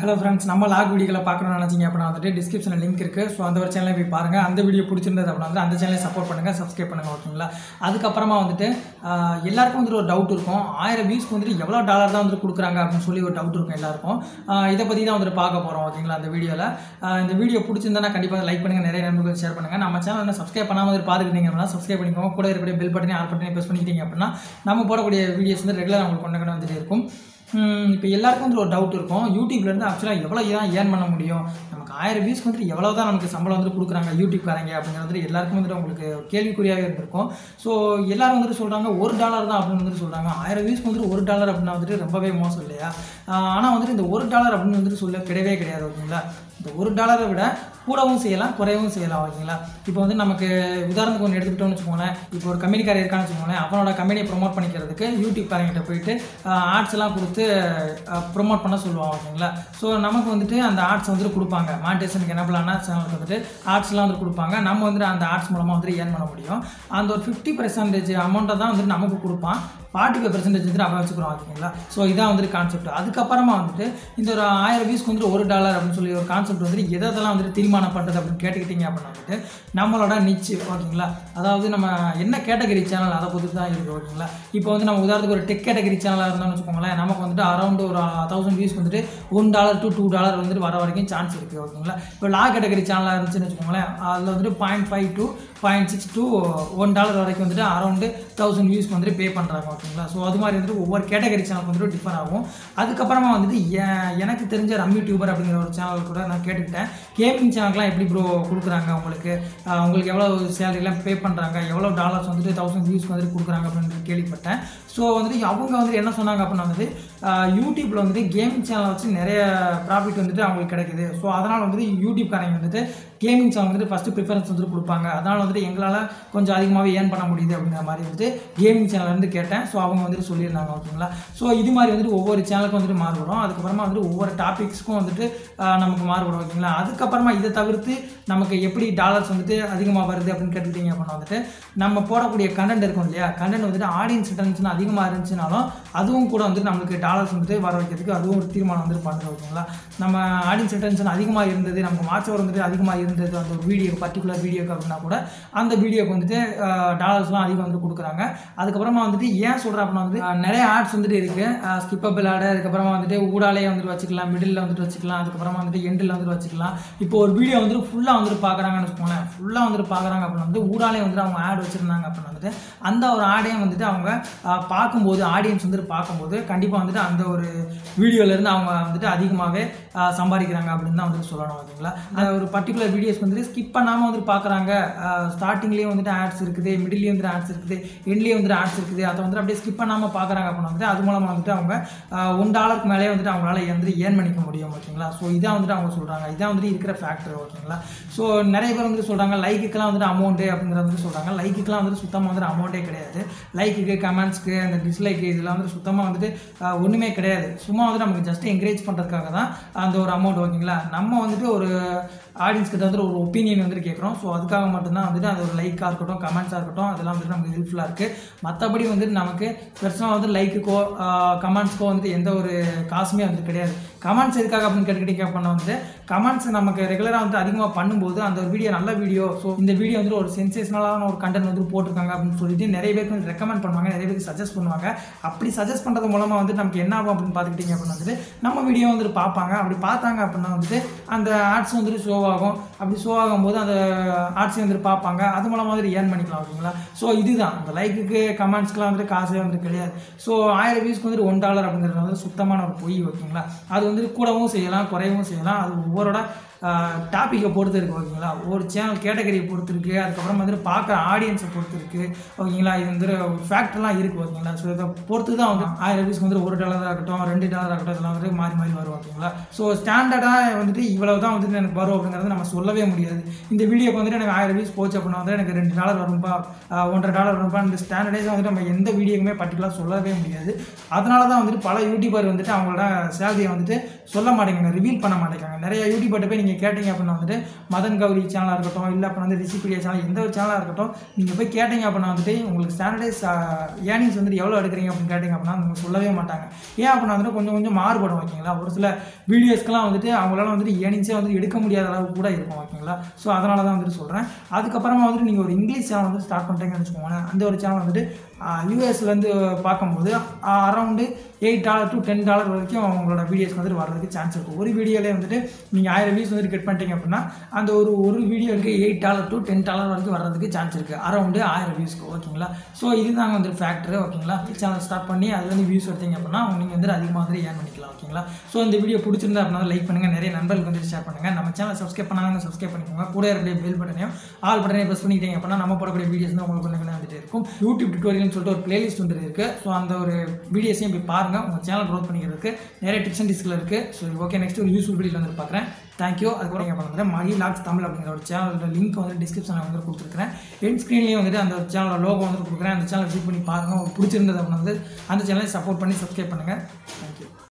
hello friends நம்ம lock வீடியோக்களை பார்க்கணும்னு நினச்சிங்க அப்படின்னா வந்துட்டு டிஸ்கிரிப்ஷனில் லிங்க் இருக்குது ஸோ அந்த ஒரு சேனலை போய் பாருங்கள் அந்த வீடியோ பிடிச்சிருந்தது அப்படின்னா வந்து அந்த சேனலை சப்போர்ட் பண்ணுங்கள் சப்ஸ்கிரைப் பண்ணுங்கள் ஓகேங்களா அதுக்கப்புறமா வந்துட்டு ஆஹ், எல்லாருக்கும் வந்துட்டு ஒரு டவுட் இருக்கும் ஆயிரம் வியூஸ்க்கு வந்துட்டு எவ்வளோ டாலர் தான் வந்துட்டு கொடுக்குறாங்க அப்படின்னு சொல்லி ஒரு டவுட் இருக்கும் எல்லாருக்கும் ஆஹ், இதை பற்றி தான் வந்துட்டு பார்க்க போகிறோம் ஓகேங்களா அந்த வீடியோவில் இந்த வீடியோ பிடிச்சிருந்தா கண்டிப்பாக லைக் பண்ணுங்கள் நிறைய நண்பர்களுக்கு ஷேர் பண்ணுங்கள் நம்ம சேனல் சப்ஸ்கிரைப் பண்ணாமல் வந்து பார்த்துக்கிட்டீங்க அப்படின்னா சப்ஸ்கிரைப் பண்ணிக்கோங்க கூட இருக்கக்கூடிய பெல் பட்டனே ஆல் பட்டனே ப்ரெஸ் பண்ணிக்கிட்டீங்க அப்படின்னா நம்ம போடக்கூடிய வீடியோஸ் வந்து ரெகுலராக உங்களுக்கு கொண்டு கொண்டு வந்துட்டே இருக்கும் இப்போ எல்லாருக்கும் வந்து ஒரு டவுட் இருக்கும் யூடியூப்லேருந்து ஆக்சுவலாக எவ்வளோ தான் ஏர்ன் பண்ண முடியும் நமக்கு ஆயிரம் வியூஸ்க்கு வந்துட்டு எவ்வளோ தான் நமக்கு சம்பளம் வந்து கொடுக்குறாங்க யூடியூப்காரங்க அப்படிங்கிறது வந்துட்டு எல்லாருக்கும் வந்துட்டு உங்களுக்கு கேள்விக்குறியாகவே இருந்திருக்கும் ஸோ எல்லாரும் வந்துட்டு சொல்கிறாங்க ஒரு டாலர் தான் அப்படின்னு வந்துட்டு சொல்கிறாங்க ஆயிரம் வியூஸ்க்கு வந்துட்டு ஒரு டாலர் அப்படின்னா வந்துட்டு ரொம்பவே மோசம் இல்லையா ஆனால் வந்துட்டு இந்த ஒரு டாலர் அப்படின்னு வந்துட்டு சொல்ல கிடையவே கிடையாது ஓகேங்களா இந்த ஒரு டாலரை விட கூடவும் செய்யலாம் குறையவும் செய்யலாம் ஓகேங்களா இப்போ வந்து நமக்கு உதாரணத்துக்கு ஒன்று எடுத்துக்கிட்டோம்னு வச்சுக்கோங்களேன் இப்போ ஒரு கம்பெனிக்காரர் இருக்கான்னு வச்சுக்கோங்களேன் அவனோட கம்பெனியை ப்ரொமோட் பண்ணிக்கிறதுக்கு யூடியூப் காரங்கிட்ட போயிட்டு ஆட்ஸ் எல்லாம் கொடுத்து ப்ரொமோட் பண்ண சொல்லுவாங்க ஓகேங்களா ஸோ நமக்கு வந்துட்டு அந்த ஆட்ஸ் வந்துட்டு கொடுப்பாங்க மானிட்டேஷனுக்கு என்ன பண்ணலாம்னா சேனலுக்கு வந்துட்டு ஆட்ஸ்லாம் வந்து கொடுப்பாங்க நம்ம வந்துட்டு அந்த ஆட்ஸ் மூலமாக வந்துட்டு ஏர்ன் பண்ண முடியும் அந்த ஒரு ஃபிஃப்டி பர்சன்டேஜ் அமௌண்ட்டை தான் வந்துட்டு நமக்கு கொடுப்பான் ஃபார்ட்டி ஃபைவ் பர்சன்டேஜ் வந்துட்டு அவன் வச்சுக்கிறோம் ஓகேங்களா ஸோ இதான் வந்துட்டு கான்செப்ட் அதுக்கப்புறமா வந்துட்டு இந்த ஒரு ஆயிரம் வியூஸ்க்கு வந்துட்டு ஒரு டாலர் அப்படின்னு சொல்லி ஒரு கான்செப்ட் வந்துட்டு எதை எதெல்லாம் வந்துட்டு தீர்மானம் பண்ணுறது அப்படின்னு கேட்டுக்கிட்டீங்க அப்படின்னா வந்துட்டு நம்மளோட நிச்சு ஓகேங்களா அதாவது நம்ம என்ன கேட்டகரி சேனல் அதை பொறுத்து தான் இருக்குது ஓகேங்களா இப்போ வந்து நம்ம உதாரணத்துக்கு ஒரு டெக் கேட்டகரி சேனலாக இருந்தோம்னு வச்சுக்கோங்களேன் நமக்கு வந்துட்டு அரௌண்ட் ஒரு தௌசண்ட் வியூஸ் வந்துட்டு one dollar to two dollar வந்துட்டு வர வரைக்கும் சான்ஸ் இருக்குது ஓகேங்களா இப்போ லா கேட்டகரி சேனலாக இருந்துச்சுன்னு வச்சுக்கோங்களேன் அதில் வந்துட்டு point five to point six to one dollar வரைக்கும் வந்துட்டு அரௌண்டு தௌசண்ட் வியூஸ் வந்துட்டு பே பண்ணுறாங்க ஓகேங்களா ஸோ அது மாதிரி வந்துட்டு ஒவ்வொரு கேட்டகரி சேனல் வந்துட்டு டிஃபர் ஆகும் அதுக்கப்புறமா வந்துட்டு எ- எனக்கு தெரிஞ்ச ரம்மி டியூபர் அப்படிங்கிற ஒரு சேனல் கூட நான் கேட்டுக்கிட்டேன் கேமிங் சேனல்க்குலாம் எப்படி ப்ரோ கொடுக்குறாங்க உங்களுக்கு ஆஹ் உங்களுக்கு எவ்வளோ சேலரிலாம் பே பண்ணுறாங்க எவ்வளோ டாலர்ஸ் வந்துட்டு தௌசண்ட் வியூஸ் வந்துட்டு கொடுக்குறாங்க அப்படின்னு கேள்விப்பட்டேன் ஸோ வந்துட்டு அவங்க வந்துட்டு என்ன சொன்னாங்க அப்படின்னா வந்துட்டு யூடியூப்பில் வந்துட்டு கேமிங் சேனலை வச்சு நிறைய ப்ராஃபிட் வந்துட்டு அவங்களுக்கு கிடைக்குது ஸோ அதனால் வந்துட்டு யூடியூப்காரங்க வந்துட்டு கேமிங் சேனல் வந்துட்டு ஃபஸ்ட்டு ப்ரிஃபரன்ஸ் வந்துட்டு கொடுப்பாங்க அதனால் வந்துட்டு எங்களால் கொஞ்சம் அதிகமாகவே ஏர்ன் பண்ண முடியுது அப்படிங்கிற மாதிரி வந்துட்டு கேமிங் சேனல்லேருந்து கேட்டேன் ஸோ அவங்க வந்துட்டு சொல்லியிருந்தாங்க ஓகேங்களா ஸோ இது மாதிரி வந்துட்டு ஒவ்வொரு சேனலுக்கும் வந்துட்டு மாறுபடும் அதுக்கப்புறமா வந்துட்டு ஒவ்வொரு டாபிக்ஸ்க்கும் வந்துட்டு ஆஹ், நமக்கு மாறுபடும் ஓகேங்களா அதுக்கப்புறமா இதை தவிர்த்து நமக்கு எப்படி டாலர்ஸ் வந்துட்டு அதிகமாக வருது அப்படின்னு கேட்டுக்கிட்டீங்க அப்படின்னா வந்துட்டு நம்ம போடக்கூடிய கண்டென்ட் இருக்கும் இல்லையா கண்டென்ட் வந்துட்டு ஆடியன்ஸ் ரிட்டர்ன்ஸ் அதிகமாக இருந்துச்சுனாலும் அதுவும் கூட வந்துட்டு நம்மளுக்கு டாலர்ஸ் வந்துட்டு வர வைக்கிறதுக்கு அதுவும் ஒரு தீர்மானம் வந்துட்டு பண்ணுறோம் ஓகேங்களா நம்ம ஆடியன்ஸ் ரிட்டர்ன்ஸ் அதிகமாக இருந்தது நமக்கு வாட்ச் அவர் வந்துட்டு அதிகமாக இருந்தது அந்த ஒரு வீடியோ பர்டிகுலர் வீடியோக்கு அப்படின்னா கூட அந்த வீடியோக்கு வந்துட்டு டாலர்ஸ்லாம் அதிகம் வந்து கொடுக்குறாங்க அதுக்கப்புறமா வந்துட்டு ஏன் சொல்கிறேன் அப்படின்னா வந்து அஹ், நிறைய ஆட்ஸ் வந்துட்டு இருக்குது ஸ்கிப்பபிள் ஆடு அதுக்கப்புறமா வந்துட்டு ஊடாலே வந்துட்டு வச்சுக்கலாம் மிடில் வந்துட்டு வச்சுக்கலாம் அதுக்கப்புறமா வந்துட்டு எண்டில் வந்துட்டு வச்சுக்கலாம் இப்போ ஒரு வீடியோ வந்துட்டு ஃபுல்லாக வந்துட்டு பார்க்குறாங்கன்னு வச்சுக்கோங்களேன் ஃபுல்லாக வந்துட்டு பார்க்குறாங்க அப்படின்னா வந்து ஊடாலே வந்துட்டு அவங்க ஆட் வச்சுருந்தாங்க அப்படின்னா வந்துட்டு அந்த ஒரு ஆடையும் வந்துட்டு அவங்க அஹ், பார்க்கும்போது ஆடியன்ஸ் வந்துட்டு பார்க்கும்போது கண்டிப்பாக வந்துட்டு அந்த ஒரு வீடியோலேருந்து அவங்க வந்துட்டு அதிகமாகவே சம்பாதிக்கிறாங்க அப்படின்னு தான் வந்துட்டு சொல்லணும் ஓகேங்களா அந்த ஒரு பர்டிகுலர் வீடியோஸ் வந்துட்டு ஸ்கிப் பண்ணாமல் வந்துட்டு பார்க்குறாங்க ஸ்டார்டிங்லேயே வந்துட்டு ஆட்ஸ் இருக்குது மிடில்லேயும் வந்துட்டு ஆட்ஸ் இருக்குது எண்ட்லேயும் வந்துட்டு ஆட்ஸ் இருக்குது அதை வந்துட்டு அப்படியே ஸ்கிப் பண்ணாமல் பார்க்குறாங்க அப்படின்னு வந்துட்டு அது மூலமாக வந்துட்டு அவங்க ஒன் டாலருக்கு மேலே வந்துட்டு அவங்களால வந்துட்டு ஏர்ன் பண்ணிக்க முடியும் ஓகேங்களா ஸோ இதான் வந்துட்டு அவங்க சொல்கிறாங்க இதான் வந்துட்டு இருக்கிற ஃபேக்டர் ஓகேங்களா ஸோ நிறைய பேர் வந்துட்டு சொல்கிறாங்க லைக்குக்கெல்லாம் வந்துட்டு அமௌண்ட்டு அப்படிங்கிறது வந்துட்டு சொல்கிறாங்க லைக்குக்கெல்லாம் வந்துட்டு சுத்தமாக வந்துட்டு அமௌண்ட்டே கிடையாது லைக்குக்கு கமெண்ட்ஸ்க்கு அந்த டிஸ்லைக்கு இதெல்லாம் வந்துட்டு சுத்தமாக வந்துட்டு ஆஹ், ஒன்றுமே கிடையாது சும்மா வந்துட்டு நமக்கு ஜஸ்ட் என்கரேஜ் பண்ணுறதுக்காக தான் அந்த ஒரு அமௌண்ட் ஓகேங்களா நம்ம வந்துட்டு ஒரு ஆடியன்ஸ் கிட்ட வந்துட்டு ஒரு ஒப்பீனியன் வந்துட்டு கேட்குறோம் ஸோ அதுக்காக மட்டும்தான் வந்துட்டு அது ஒரு லைக்காக இருக்கட்டும் கமெண்ட்ஸாக இருக்கட்டும் அதெல்லாம் வந்துட்டு நமக்கு ஹெல்ப்ஃபுல்லாக இருக்குது மற்றபடி வந்துட்டு நமக்கு பெருசாக வந்து லைக்குக்கோ கமெண்ட்ஸ்க்கோ வந்துட்டு எந்த ஒரு காசுமே வந்துட்டு கிடையாது கமெண்ட்ஸ் எதுக்காக அப்படின்னு கேட்டுக்கிட்டீங்க பண்ண வந்துட்டு கமெண்ட்ஸ் நமக்கு ரெகுலராக வந்து அதிகமாக பண்ணும்போது அந்த ஒரு வீடியோ நல்ல வீடியோ ஸோ இந்த வீடியோ வந்துட்டு ஒரு சென்சேஷனலான ஒரு கண்டென்ட் வந்து போட்டிருக்காங்க அப்படின்னு சொல்லிட்டு நிறைய பேருக்கு வந்து ரெக்கமெண்ட் பண்ணுவாங்க நிறைய பேருக்கு சஜஸ்ட் பண்ணுவாங்க அப்படி சஜஸ்ட் பண்ணுறது மூலமாக வந்துட்டு நமக்கு என்ன ஆகும் அப்படின்னு பார்த்துக்கிட்டீங்க அப்படின்னா வந்துட்டு நம்ம வீடியோ வந்துட்டு பார்ப்பாங்க அப்படி பார்த்தாங்க அப்படின்னா வந்துட்டு அந்த ஆட்ஸ் வந்துட்டு ஷோ ஆகும் அப்படி ஷோ ஆகும்போது அந்த ஆட்ஸ் வந்துட்டு பார்ப்பாங்க அது மூலமாக வந்துட்டு ஏர்ன் பண்ணிக்கலாம் ஓகேங்களா ஸோ இதுதான் அந்த லைக்குக்கு கமெண்ட்ஸ்க்குலாம் வந்துட்டு காசே வந்துட்டு கிடையாது ஸோ ஆயிரம் வியூஸ்க்கு வந்துட்டு ஒன் டாலர் அப்படிங்கிறது வந்து சுத்தமான ஒரு பொய் ஓகேங்களா அது வந்துட்டு கூடவும் செய்யலாம் குறையவும் செய்யலாம் அது ஒவ்வொருட டாப்பிக்கை பொறுத்து இருக்குது ஓகேங்களா ஒரு சேனல் கேட்டகரியை பொறுத்து இருக்குது அதுக்கப்புறம் வந்துட்டு பார்க்குற ஆடியன்ஸை பொறுத்து இருக்குது ஓகேங்களா இது வந்து ஃபேக்டர்லாம் இருக்குது ஓகேங்களா ஸோ இதை பொறுத்து தான் வந்து ஆயிரம் வியூஸ்க்கு வந்து ஒரு டாலராக இருக்கட்டும் ரெண்டு டாலராக இருக்கட்டும் இதெல்லாம் வந்து மாறி மாறி வரும் ஓகேங்களா ஸோ ஸ்டாண்டர்டாக வந்துட்டு இவ்வளவு தான் வந்துட்டு எனக்கு வரும் அப்படிங்கிறது நம்ம சொல்லவே முடியாது இந்த வீடியோக்கு வந்துட்டு எனக்கு ஆயிரம் வியூஸ் போச்சு அப்படின்னா வந்து எனக்கு ரெண்டு டாலர் வரும்பா ஆஹ் ஒன்றரை டாலர் வரும்பா இந்த ஸ்டாண்டர்டைஸாக வந்துட்டு நம்ம எந்த வீடியோக்குமே பர்டிகுலராக சொல்லவே முடியாது அதனால தான் வந்துட்டு பல யூடியூபர் வந்துட்டு அவங்களோட சேலரியை வந்துட்டு சொல்ல மாட்டேங்காங்க ரிவீல் பண்ண மாட்டேங்காங்க நிறைய யூடியூபர்ட்ட போய் நீங்கள் கேட்டீங்க அப்படின்னா வந்துட்டு மதன் கௌரி சேனலாக இருக்கட்டும் இல்லை அப்படின்னா வந்து ரிஷிபீடியா சேனல் எந்த ஒரு சேனலாக இருக்கட்டும் நீங்கள் போய் கேட்டீங்க அப்படின்னா வந்துட்டு உங்களுக்கு ஸ்டாண்டர்டைஸ் ஏர்னிங்ஸ் வந்துட்டு எவ்வளோ எடுக்கிறீங்க அப்படின்னு கேட்டிங்க அப்படின்னா உங்களுக்கு சொல்லவே மாட்டாங்க ஏன் அப்படின்னா வந்துட்டு கொஞ்சம் கொஞ்சம் மாறுபடும் ஓகேங்களா ஒரு சில வீடியோஸ்க்கெலாம் வந்துட்டு அவங்களால வந்துட்டு ஏர்னிங்ஸே வந்துட்டு எடுக்க முடியாத அளவுக்கு கூட இருக்கும் ஓகேங்களா ஸோ அதனால தான் வந்துட்டு சொல்கிறேன் அதுக்கப்புறமா வந்துட்டு நீங்கள் ஒரு இங்கிலீஷ் சேனல் வந்து ஸ்டார்ட் பண்ணிட்டீங்கன்னு வச்சுக்கோங்களேன் அந்த ஒரு சேனல் வந்துட்டு யூஎஸ்லேருந்து பார்க்கும்போது around eight dollar to ten dollar வரைக்கும் அவங்களோட வீடியோஸ் வந்துட்டு வர்றதுக்கு சான்ஸ் இருக்கும் ஒரு வீடியோலேயே வந்துட்டு நீங்கள் ஆயிரம் வியூஸ் வந்துட்டு கட் பண்ணிட்டீங்க அப்படின்னா அந்த ஒரு ஒரு வீடியோக்கு eight dollar to ten dollar வரைக்கும் வர்றதுக்கு சான்ஸ் இருக்குது அரௌண்டு ஆயிரம் வியூஸ்க்கு ஓகேங்களா ஸோ இதுதாங்க வந்து ஃபேக்டர் ஓகேங்களா சேனல் ஸ்டார்ட் பண்ணி அதுலேருந்து வியூஸ் எடுத்தீங்க அப்படின்னா நீங்கள் வந்து அதிகமாக வந்து ஏர்ன் பண்ணிக்கலாம் ஓகேங்களா ஸோ இந்த வீடியோ பிடிச்சிருந்தா அப்படின்னா லைக் பண்ணுங்கள் நிறைய நண்பர்களுக்கு வந்து ஷேர் பண்ணுங்கள் நம்ம சேனல் சப்ஸ்கிரைப் பண்ணாங்க சப்ஸ்கிரைப் பண்ணிக்கோங்க கூட இருக்கிற பெல் பட்டனையும் ஆல் பட்டனையும் ப்ரெஸ் பண்ணிக்கிட்டீங்க அப்படின்னா நம்ம போடக்கூடிய வீடியோஸ் வந்து உங்களுக்கு வந்து வந்துட்டு இருக்கும் யூடியூப் டுட்டோரியல்னு சொல்லிட்டு ஒரு பிளேலிஸ்ட் வந்து இருக்குது ஸோ அந்த ஒரு வீடியோஸையும் போய் பாருங்கள் உங்கள் சேனல் க்ரோத் பண்ணிக்கிறதுக்கு நிறைய டிப்ஸ் அண்ட் டிஸ்கில் இருக்குது ஸோ ஓகே நெக்ஸ்ட் ஒரு யூஸ்ஃபுல் வீடியோ வந்து பார்க்குறேன் தேங்க்யூ அதுக்கப்புறம் நீங்கள் பண்ணுறேன் மகி லாக்ஸ் தமிழ் அப்படிங்கிற ஒரு சேனலோட லிங்க் வந்து டிஸ்கிரிப்ஷனில் வந்து கொடுத்துருக்கேன் என் ஸ்க்ரீன்லேயும் வந்துட்டு அந்த சேனலோட லோகோ வந்து கொடுக்குறேன் அந்த சேனல் விசிட் பண்ணி பாருங்கள் உங்களுக்கு பிடிச்சிருந்தது அப்படின்னு வந்து அந்த சேனலை சப்போர்ட் பண்ணி சப்ஸ்கிரைப் பண்ணுங்கள் தேங்க்யூ